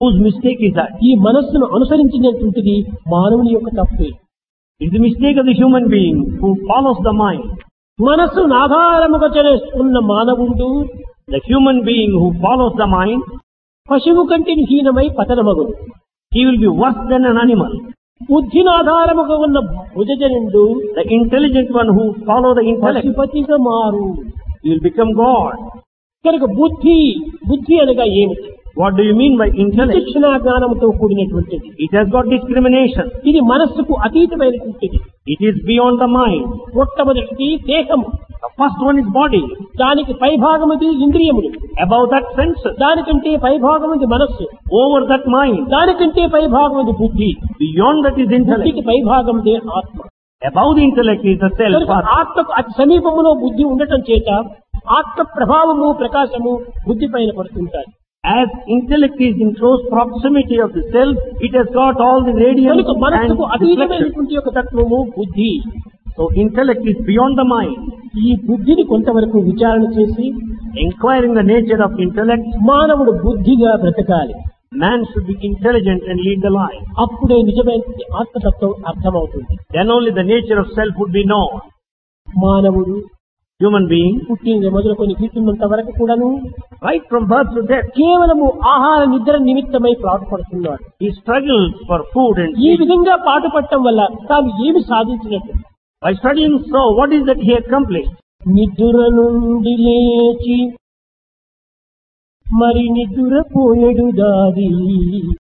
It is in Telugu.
Whose mistake is that? ఈ మనస్సును అనుసరించినటువంటిది మానవుని యొక్క తప్పే It's the mistake of the human being who follows the mind. మనస్సును ఆధారముగా చేసుకున్న మానవుడు The human being who follows the mind, పశువు కంటే హీనమై పతనమగును he will be worse than an animal. బుద్ధిని ఆధారముగా ఉన్న భుజజనుడు The intelligent one who follow the intellect, పశుపతిగా మారు he will become God. కనుక బుద్ధి బుద్ధి అనగా ఏమిటి What do you mean by intellect? విచక్షణ జ్ఞానంతో కూడినటువంటిది It has got discrimination. ఇది మనస్సుకు అతీతమైనటువంటిది It is beyond the mind. మొట్టమొదటిది దేహము The first one is body. దానికి పైభాగముది ఇంద్రియములు Above that senses. దానికంటే పైభాగముది మనస్సు Over that mind. దానికంటే పైభాగముది బుద్ధి Beyond that is intellect. బుద్ధికి పైభాగముదే ఆత్మ Above the intellect is the self. కనుక ఆత్మకు అతి సమీపములో బుద్ధి ఉండటం చేత ఆత్మ ప్రభావము ప్రకాశము బుద్ధి పైన పడుతుంటాయి As intellect is in close proximity of the self, it has got all the radiance కనుక and మనస్సుకు reflection. అతీతమైనటువంటి యొక్క తత్వము బుద్ధి So intellect is beyond the mind. ఈ బుద్ధిని కొంతవరకు విచారణ చేసి Inquiring the nature of intellect, మానవుడు బుద్ధిగా బ్రతకాలి man should be intelligent and lead the life. అప్పుడే నిజమైన ఆత్మతత్వం అర్థమవుతుంది Then only the nature of self would be known. మానవుడు Human being, పుట్టిన మొదలుకొని తీర్చున్నంత వరకు కూడాను right from birth to death, కేవలము ఆహార నిద్ర నిమిత్తమై పాటుపడుతున్నాడు he struggles for food and ఈ sleep. విధంగా పాటుపడటం వల్ల తాను ఏమి సాధించినట్టు By studying so, what is that he accomplished? నిద్ర నుండి లేచి మరి నిద్రపోయడు దారి